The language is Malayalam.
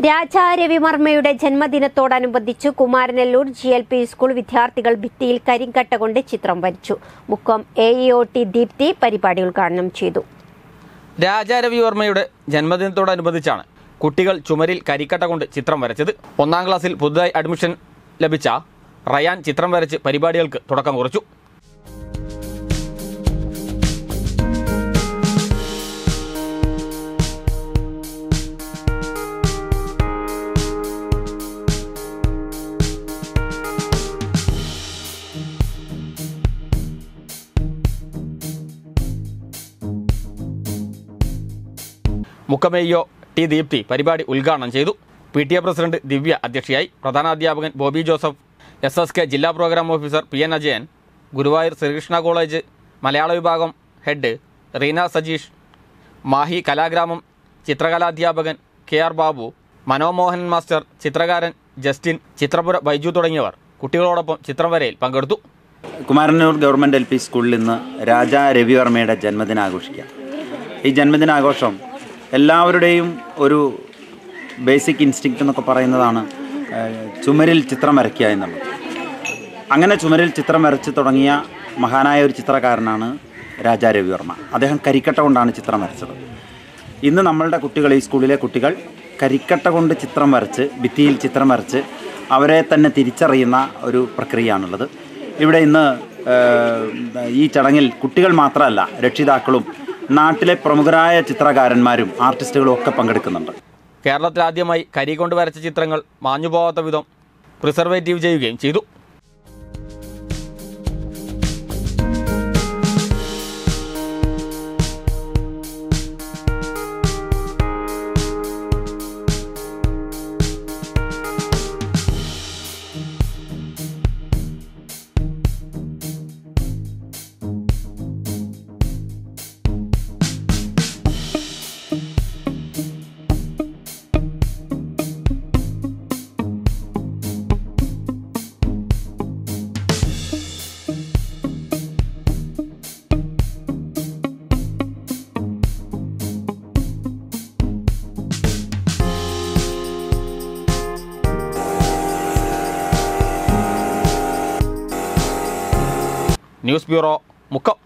രാജാ രവിവർമ്മയുടെ ജന്മദിനത്തോടനുബന്ധിച്ച് Kumaranellur G L P school വിദ്യാർത്ഥികൾ ഭിത്തിയിൽ കരിങ്കട്ട കൊണ്ട് ചിത്രം വരച്ചു Mukkam A E O T Deepthi പരിപാടി ഉദ്ഘാടനം ചെയ്തു രാജാരവിവർമ്മയുടെ ജന്മദിനത്തോടനുബന്ധിച്ചാണ് കുട്ടികൾ ചുമരിൽ കരിക്കട്ട കൊണ്ട് ചിത്രം വരച്ചത് ഒന്നാം ക്ലാസ്സിൽ പുതുതായി അഡ്മിഷൻ ലഭിച്ച റയാൻ ചിത്രം വരച്ച് പരിപാടികൾക്ക് തുടക്കം കുറിച്ചു മുക്കമേയോ ടി ദീപ്തി പരിപാടി ഉദ്ഘാടനം ചെയ്തു P T A president Divya അധ്യക്ഷയായി പ്രധാനാധ്യാപകൻ Bobby Joseph S S K ജില്ലാ programme officer P N Ajayan Guruvayur Sreekrishna college മലയാള വിഭാഗം ഹെഡ് റീന സജീഷ് മാഹി കലാഗ്രാമം ചിത്രകലാധ്യാപകൻ K R Babu Manomohan master ചിത്രകാരൻ ജസ്റ്റിൻ ചിത്രപുര ബൈജു തുടങ്ങിയവർ കുട്ടികളോടൊപ്പം ചിത്രം വരയിൽ പങ്കെടുത്തു കുമാരനൂർ ഗവൺമെൻറ് എൽ പി സ്കൂളിൽ ഇന്ന് രാജാ രവിവർമ്മയുടെ ജന്മദിനം ആഘോഷിക്കാം ഈ ജന്മദിനാഘോഷം എല്ലാവരുടെയും ഒരു ബേസിക് ഇൻസ്റ്റിങ്ക്റ്റ് എന്നൊക്കെ പറയുന്നതാണ് ഏഹ്, ചുമരിൽ ചിത്രം വരയ്ക്കുക എന്നുള്ളത് അങ്ങനെ ചുമരിൽ ചിത്രം വരച്ച് തുടങ്ങിയ മഹാനായ ഒരു ചിത്രകാരനാണ് രാജാ രവിവർമ്മ അദ്ദേഹം കരിക്കട്ട കൊണ്ടാണ് ചിത്രം വരച്ചത് ഇന്ന് നമ്മളുടെ കുട്ടികൾ ഈ സ്കൂളിലെ കുട്ടികൾ കരിക്കട്ട കൊണ്ട് ചിത്രം വരച്ച് ഭിത്തിയിൽ ചിത്രം വരച്ച് അവരെ തന്നെ തിരിച്ചറിയുന്ന ഒരു പ്രക്രിയയാണുള്ളത് ഇവിടെ ഇന്ന് ഏഹ്, ഈ ചടങ്ങിൽ കുട്ടികൾ മാത്രമല്ല രക്ഷിതാക്കളും നാട്ടിലെ പ്രമുഖരായ ചിത്രകാരന്മാരും ആർട്ടിസ്റ്റുകളും ഒക്കെ പങ്കെടുക്കുന്നുണ്ട് കേരളത്തിൽ ആദ്യമായി കരി കൊണ്ട് വരച്ച ചിത്രങ്ങൾ മാഞ്ഞുപോകാത്ത വിധം പ്രിസർവേറ്റീവ് ചെയ്യുകയും ചെയ്തു ന്യൂസ് ബ്യൂറോ മുക്കം